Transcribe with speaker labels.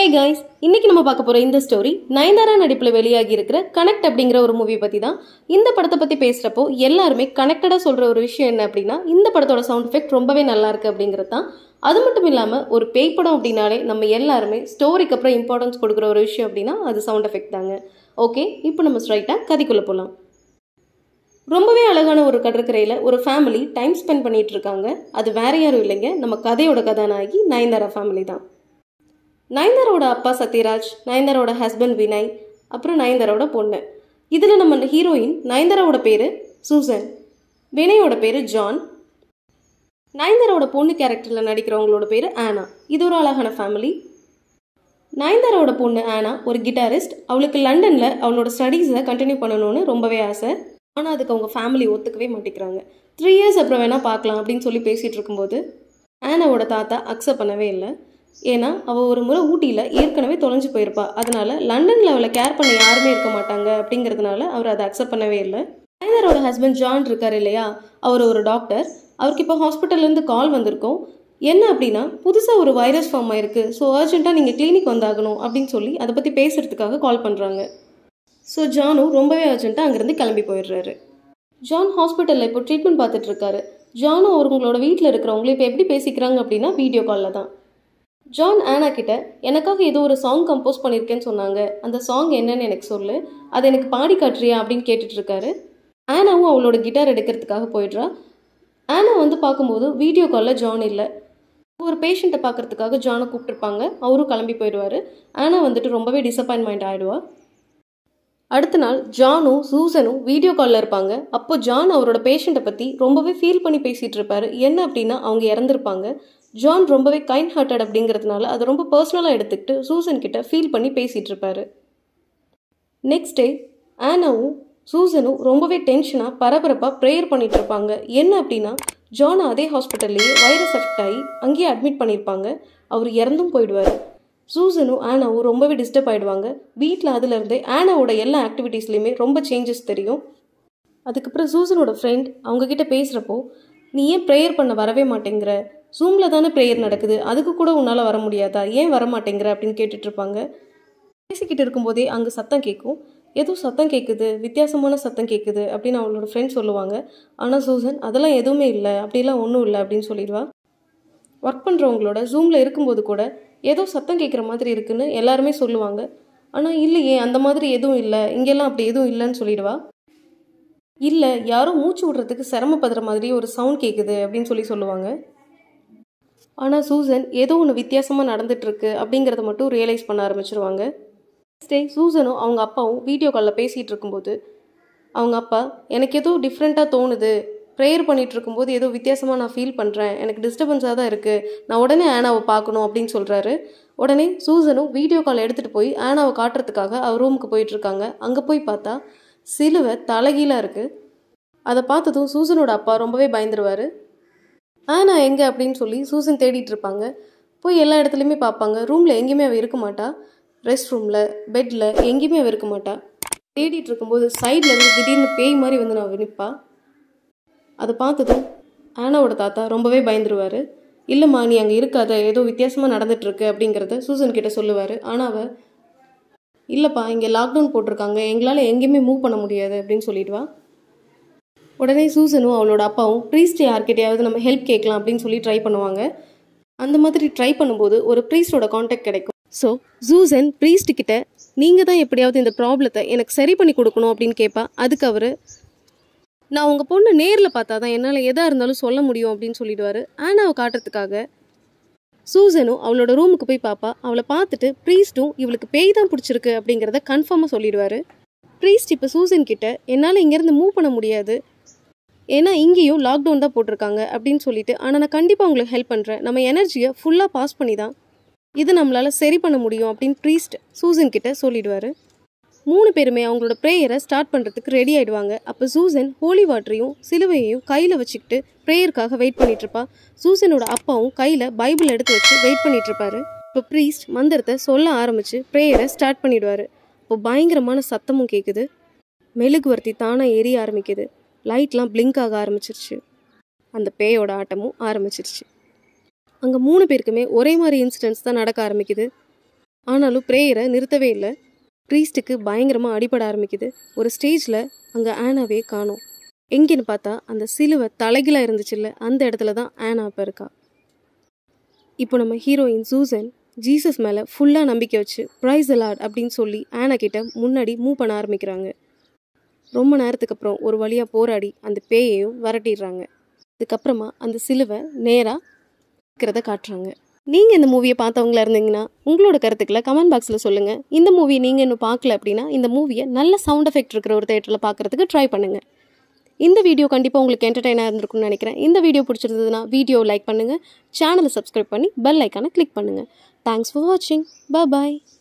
Speaker 1: guys இன்னைக்கு நம்ம பார்க்க போற இந்த ஸ்டோரி நயன்தாரா நடிப்புல வெளியாகி இருக்கிற கனெக்ட் அப்படிங்கிற ஒரு மூவி பத்தி தான் இந்த படத்தை பத்தி பேசுறப்போ எல்லாருமே கனெக்டடா சொல்ற ஒரு விஷயம் என்ன அப்படின்னா இந்த படத்தோட சவுண்ட் எஃபெக்ட் ரொம்பவே நல்லா இருக்கு அப்படிங்கிறது தான் அது மட்டும் இல்லாம ஒரு பேய் படம் அப்படின்னாலே நம்ம எல்லாருமே ஸ்டோரிக்கு அப்புறம் இம்பார்ட்டன்ஸ் கொடுக்குற ஒரு விஷயம் அப்படின்னா அது சவுண்ட் எஃபெக்ட் தாங்க ஓகே இப்போ நம்ம ஸ்ட்ரைட்டா கதைக்குள்ள போலாம் ரொம்பவே அழகான ஒரு கடற்கரையில் ஒரு ஃபேமிலி டைம் ஸ்பெண்ட் பண்ணிட்டு இருக்காங்க அது வேற யாரும் இல்லைங்க நம்ம கதையோட கதாநாயகி நயன்தாரா ஃபேமிலி தான் நயன்தாரோட அப்பா சத்யராஜ் நயன்தாரோட ஹஸ்பண்ட் வினய் அப்புறம் நயன்தாரோட பொண்ணு இதில் நம்ம ஹீரோயின் நயன்தாராவோட பேர் சூசன் வினயோட பேர் ஜான் நயன்தாரோட பொண்ணு கேரக்டரில் நடிக்கிறவங்களோட பேர் ஆனா இது ஒரு அழகான ஃபேமிலி நயன்தாரோட பொண்ணு ஆனா ஒரு கிட்டாரிஸ்ட் அவளுக்கு லண்டனில் அவளோட ஸ்டடீஸை கண்டினியூ பண்ணணும்னு ரொம்பவே ஆசை ஆனால் அதுக்கு அவங்க ஃபேமிலி ஒத்துக்கவே மாட்டேங்கிறாங்க த்ரீ இயர்ஸ் அப்புறம் வேணால் பார்க்கலாம் அப்படின்னு சொல்லி பேசிகிட்டு இருக்கும்போது ஆனாவோட தாத்தா அக்செப்ட் பண்ணவே இல்லை ஏன்னா அவள் ஒரு முறை ஊட்டியில் ஏற்கனவே தொலைஞ்சு போயிருப்பா அதனால லண்டனில் அவளை கேர் பண்ண யாருமே இருக்க மாட்டாங்க அப்படிங்கிறதுனால அவர் அதை அக்செப்ட் பண்ணவே இல்லை நயன்தாரோட ஹஸ்பண்ட் ஜான் இருக்கார் இல்லையா அவர் ஒரு டாக்டர் அவருக்கு இப்போ ஹாஸ்பிட்டல்லேருந்து கால் வந்திருக்கோம் என்ன அப்படின்னா புதுசாக ஒரு வைரஸ் ஃபார்ம் ஆயிருக்கு ஸோ அர்ஜென்ட்டாக நீங்கள் கிளினிக் வந்தாகணும் அப்படின்னு சொல்லி அதை பற்றி பேசுகிறதுக்காக கால் பண்ணுறாங்க ஸோ ஜானும் ரொம்பவே அர்ஜென்ட்டாக அங்கேருந்து கிளம்பி போயிடுறாரு ஜான் ஹாஸ்பிட்டலில் இப்போ ட்ரீட்மெண்ட் பார்த்துட்டு இருக்காரு ஜானும் அவங்களோட வீட்டில் இருக்கிறவங்களும் இப்போ எப்படி பேசிக்கிறாங்க அப்படின்னா வீடியோ காலில் தான் ஜான் ஆனா கிட்ட எனக்காக ஏதோ ஒரு சாங் கம்போஸ் பண்ணியிருக்கேன்னு சொன்னாங்க அந்த சாங் என்னன்னு எனக்கு சொல்லு அதை எனக்கு பாடி காட்டுறியா அப்படின்னு கேட்டுட்டு இருக்காரு ஆனாவும் அவளோட கிட்டார் எடுக்கிறதுக்காக போயிடுறா ஆனா வந்து பார்க்கும்போது வீடியோ காலில் ஜான் இல்லை ஒரு பேஷண்ட்டை பார்க்கறதுக்காக ஜானை கூப்பிட்டுருப்பாங்க அவரும் கிளம்பி போயிடுவார் ஆனா வந்துட்டு ரொம்பவே டிசப்பாயின்மெண்ட் ஆகிடுவா அடுத்த நாள் ஜானும் சூசனும் வீடியோ காலில் இருப்பாங்க அப்போ ஜான் அவரோட பேஷண்ட்டை பற்றி ரொம்பவே ஃபீல் பண்ணி பேசிகிட்டு இருப்பாரு என்ன அப்படின்னா அவங்க இறந்துருப்பாங்க ஜான் ரொம்பவே கைண்ட் ஹார்ட்டட் அப்படிங்கிறதுனால அதை ரொம்ப பர்சனலாக எடுத்துக்கிட்டு சூசன் கிட்ட ஃபீல் பண்ணி பேசிகிட்டு இருப்பாரு நெக்ஸ்ட் டே ஆனாவும் சூசனும் ரொம்பவே டென்ஷனாக பரபரப்பாக ப்ரேயர் பண்ணிட்டு இருப்பாங்க என்ன அப்படின்னா ஜான் அதே ஹாஸ்பிட்டல்லையே வைரஸ் எஃபெக்ட் ஆகி அங்கேயே அட்மிட் பண்ணியிருப்பாங்க அவர் இறந்தும் போயிடுவார் சூசனும் ஆனாவும் ரொம்பவே டிஸ்டர்ப் ஆகிடுவாங்க வீட்டில் அதுலேருந்தே ஆனாவோட எல்லா ஆக்டிவிட்டீஸ்லையுமே ரொம்ப சேஞ்சஸ் தெரியும் அதுக்கப்புறம் சூசனோட ஃப்ரெண்ட் அவங்கக்கிட்ட பேசுகிறப்போ நீ ஏன் ப்ரேயர் பண்ண வரவே மாட்டேங்கிற ஜூமில் தானே ப்ரேயர் நடக்குது அதுக்கு கூட உன்னால் வர முடியாதா ஏன் வர மாட்டேங்கிற அப்படின்னு கேட்டுட்டு இருப்பாங்க பேசிக்கிட்டு இருக்கும்போதே அங்கே சத்தம் கேட்கும் ஏதோ சத்தம் கேட்குது வித்தியாசமான சத்தம் கேட்குது அப்படின்னு அவளோட ஃப்ரெண்ட் சொல்லுவாங்க ஆனால் சூசன் அதெல்லாம் எதுவுமே இல்லை அப்படிலாம் ஒன்றும் இல்லை அப்படின்னு சொல்லிடுவா ஒர்க் பண்ணுறவங்களோட ஜூமில் இருக்கும்போது கூட ஏதோ சத்தம் கேட்குற மாதிரி இருக்குன்னு எல்லாருமே சொல்லுவாங்க ஆனால் இல்லையே அந்த மாதிரி எதுவும் இல்லை இங்கெல்லாம் அப்படி எதுவும் இல்லைன்னு சொல்லிடுவா இல்லை யாரோ மூச்சு விடுறதுக்கு சிரமப்படுற மாதிரி ஒரு சவுண்ட் கேட்குது அப்படின்னு சொல்லி சொல்லுவாங்க ஆனால் சூசன் ஏதோ ஒன்று வித்தியாசமாக நடந்துட்டுருக்கு அப்படிங்கிறத மட்டும் ரியலைஸ் பண்ண ஆரம்பிச்சிருவாங்க நெக்ஸ்ட் டே சூசனும் அவங்க அப்பாவும் வீடியோ காலில் பேசிகிட்டு இருக்கும்போது அவங்க அப்பா எனக்கு ஏதோ டிஃப்ரெண்ட்டாக தோணுது ப்ரேயர் பண்ணிகிட்டு இருக்கும்போது ஏதோ வித்தியாசமாக நான் ஃபீல் பண்ணுறேன் எனக்கு டிஸ்டர்பன்ஸாக தான் இருக்குது நான் உடனே ஆனாவை பார்க்கணும் அப்படின்னு சொல்கிறாரு உடனே சூசனும் வீடியோ கால் எடுத்துகிட்டு போய் ஆனாவை காட்டுறதுக்காக அவர் ரூமுக்கு போயிட்டுருக்காங்க அங்கே போய் பார்த்தா சிலுவை தலைகீழாக இருக்குது அதை பார்த்ததும் சூசனோட அப்பா ரொம்பவே பயந்துருவார் ஆனா எங்கே அப்படின்னு சொல்லி சூசன் தேடிட்டு இருப்பாங்க போய் எல்லா இடத்துலையுமே பார்ப்பாங்க ரூமில் எங்கேயுமே அவள் இருக்க மாட்டா ரெஸ்ட் ரூமில் பெட்டில் எங்கேயுமே அவள் இருக்க மாட்டா தேடிட்டு இருக்கும்போது சைடில் இருந்து திடீர்னு பேய் மாதிரி வந்து நான் நிற்பா அதை பார்த்ததும் ஆனாவோட தாத்தா ரொம்பவே பயந்துருவார் இல்லைம்மா நீ அங்கே இருக்காத ஏதோ வித்தியாசமாக நடந்துட்டுருக்கு அப்படிங்கிறத சூசன் கிட்ட சொல்லுவார் ஆனால் அவள் இல்லைப்பா இங்கே லாக்டவுன் போட்டிருக்காங்க எங்களால் எங்கேயுமே மூவ் பண்ண முடியாது அப்படின்னு சொல்லிடுவா உடனே சூசனும் அவளோட அப்பாவும் ப்ரீஸ்ட் யார்கிட்டயாவது நம்ம ஹெல்ப் கேட்கலாம் அப்படின்னு சொல்லி ட்ரை பண்ணுவாங்க அந்த மாதிரி ட்ரை பண்ணும்போது ஒரு ப்ரீஸ்டோட காண்டாக்ட் கிடைக்கும் ஸோ சூசன் ப்ரீஸ்ட் கிட்ட நீங்கள் தான் எப்படியாவது இந்த ப்ராப்ளத்தை எனக்கு சரி பண்ணி கொடுக்கணும் அப்படின்னு கேட்பா அதுக்கு அவர் நான் உங்கள் பொண்ணு நேரில் பார்த்தா தான் என்னால் எதாக இருந்தாலும் சொல்ல முடியும் அப்படின்னு சொல்லிடுவாரு ஆனாவை காட்டுறதுக்காக சூசனும் அவளோட ரூமுக்கு போய் பார்ப்பா அவளை பார்த்துட்டு ப்ரீஸ்ட்டும் இவளுக்கு பேய் தான் பிடிச்சிருக்கு அப்படிங்கிறத கன்ஃபார்மாக சொல்லிடுவாரு ப்ரீஸ்ட் இப்போ சூசன் கிட்ட என்னால் இங்கேருந்து மூவ் பண்ண முடியாது ஏன்னா இங்கேயும் லாக்டவுன் தான் போட்டிருக்காங்க அப்படின்னு சொல்லிட்டு ஆனால் நான் கண்டிப்பாக உங்களுக்கு ஹெல்ப் பண்ணுறேன் நம்ம எனர்ஜியை ஃபுல்லாக பாஸ் பண்ணி தான் இது நம்மளால் சரி பண்ண முடியும் அப்படின்னு ப்ரீஸ்ட் சூசன் கிட்ட சொல்லிடுவார் மூணு பேருமே அவங்களோட ப்ரேயரை ஸ்டார்ட் பண்ணுறதுக்கு ரெடி ஆகிடுவாங்க அப்போ சூசன் ஹோலி வாட்டரையும் சிலுவையையும் கையில் வச்சுக்கிட்டு ப்ரேயருக்காக வெயிட் பண்ணிட்டு இருப்பா சூசனோட அப்பாவும் கையில் பைபிள் எடுத்து வச்சு வெயிட் பண்ணிட்டு இருப்பாரு இப்போ ப்ரீஸ்ட் மந்திரத்தை சொல்ல ஆரம்பிச்சு ப்ரேயரை ஸ்டார்ட் பண்ணிடுவார் இப்போ பயங்கரமான சத்தமும் கேட்குது மெழுகுவர்த்தி தானாக எரிய ஆரம்பிக்குது லைட்லாம் பிளிங்க் ஆக ஆரம்பிச்சிருச்சு அந்த பேயோட ஆட்டமும் ஆரம்பிச்சிருச்சு அங்கே மூணு பேருக்குமே ஒரே மாதிரி இன்சிடென்ட்ஸ் தான் நடக்க ஆரம்பிக்குது ஆனாலும் ப்ரேயரை நிறுத்தவே இல்லை ப்ரீஸ்ட்டுக்கு பயங்கரமாக அடிபட ஆரம்பிக்குது ஒரு ஸ்டேஜில் அங்கே ஆனாவே காணோம் எங்கேன்னு பார்த்தா அந்த சிலுவை தலைகீழாக இருந்துச்சுல்ல அந்த இடத்துல தான் ஆனா இப்போ இருக்கா இப்போ நம்ம ஹீரோயின் சூசன் ஜீசஸ் மேலே ஃபுல்லாக நம்பிக்கை வச்சு ப்ரைஸ் அலாட் அப்படின்னு சொல்லி ஆனா கிட்ட முன்னாடி மூவ் பண்ண ஆரம்பிக்கிறாங்க ரொம்ப நேரத்துக்கு அப்புறம் ஒரு வழியாக போராடி அந்த பேயையும் விரட்டிடுறாங்க அதுக்கப்புறமா அந்த சிலுவை நேராக இருக்கிறத காட்டுறாங்க நீங்கள் இந்த மூவியை பார்த்தவங்களா இருந்தீங்கன்னா உங்களோட கருத்துக்களை கமெண்ட் பாக்ஸில் சொல்லுங்கள் இந்த மூவி நீங்கள் இன்னும் பார்க்கல அப்படின்னா இந்த மூவியை நல்ல சவுண்ட் எஃபெக்ட் இருக்கிற ஒரு தேட்டரில் பார்க்குறதுக்கு ட்ரை பண்ணுங்கள் இந்த வீடியோ கண்டிப்பாக உங்களுக்கு என்டர்டைனாக இருந்திருக்கும்னு நினைக்கிறேன் இந்த வீடியோ பிடிச்சிருந்ததுன்னா வீடியோ லைக் பண்ணுங்கள் சேனலை சப்ஸ்கிரைப் பண்ணி பெல் ஐக்கானை கிளிக் பண்ணுங்கள் தேங்க்ஸ் ஃபார் வாட்சிங் பாய்